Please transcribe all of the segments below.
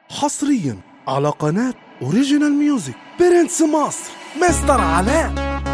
حصريا على قناة اوريجينال ميوزك برنس مصر مستر علاء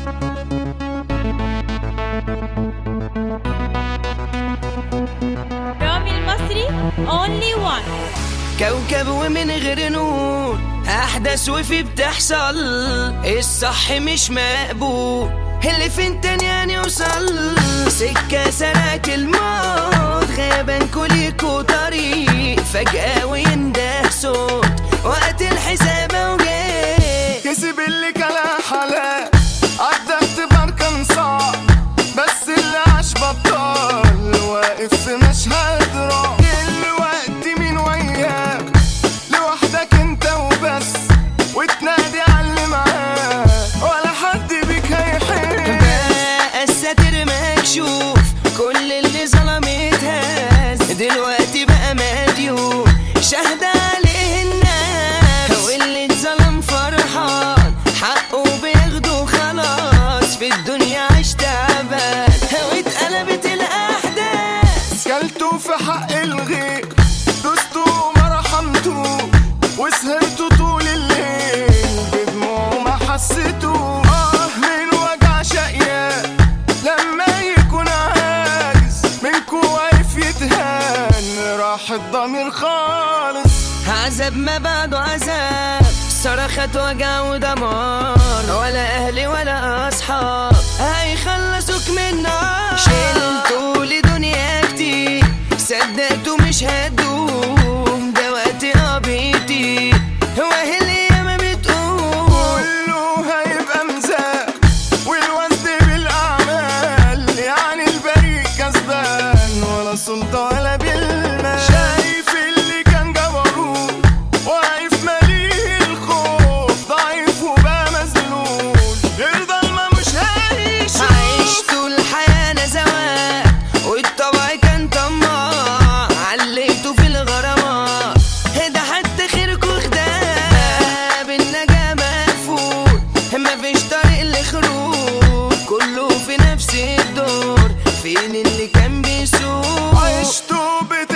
رامي المصري only one كوكب ومن غير نور احداث وفي بتحصل الصح مش مقبول اللي فين تاني يعني وصل سكة سرقت الموت غابن كليكو طريق فجأة وينده صوت وقت الحساب وجاي كسب اللي كان حلال عدى اختبار كان صعب بس اللي عاش بطال واقف في مشهد رعب دلوقتي مين وياك لوحدك انت وبس وتنادي على اللي معاك ولا حد بيك هيحس بقى الساتر مكشوف كل اللي ظلمتها دلوقتي بقى مديون شهد عليه الناس واللي اتظلم فرحان حقه بياخده خلاص في الدنيا عيش تعبان واتقلبت الاحداث كلتوا في حق الغير دوستوا وما رحمتوا وسهرتوا طول الليل بدموع ما حسيتوا اه من وجع شقيان لما يكون عاجز منكوا واقف يتهان راح الضمير خالص عذاب ما بعده عذاب صرخت وجع ودمار ولا اهلي ولا اصحاب هيخلصوك من نار شلتوا لدنيا كتير صدقتوا مش هتدوم ده وقت قبيتي هو اللي ما بتقول كله هيبقى مزاج والوزن بالاعمال يعني البريء كسبان ولا سلطه ولا بالمال شايف اللي كان جبروت واقف مليء الخوف ضعيف وبقى مذلول يرضى ما مش هيعيش عشت الحياة نزوات والطبع كان طماع عليته في الغرامات ده حتى خيركوا خداع بالنجاة مقفول مفيش طريق لخروج كله في نفس الدور فين اللي كان بيسوق عشتوا بت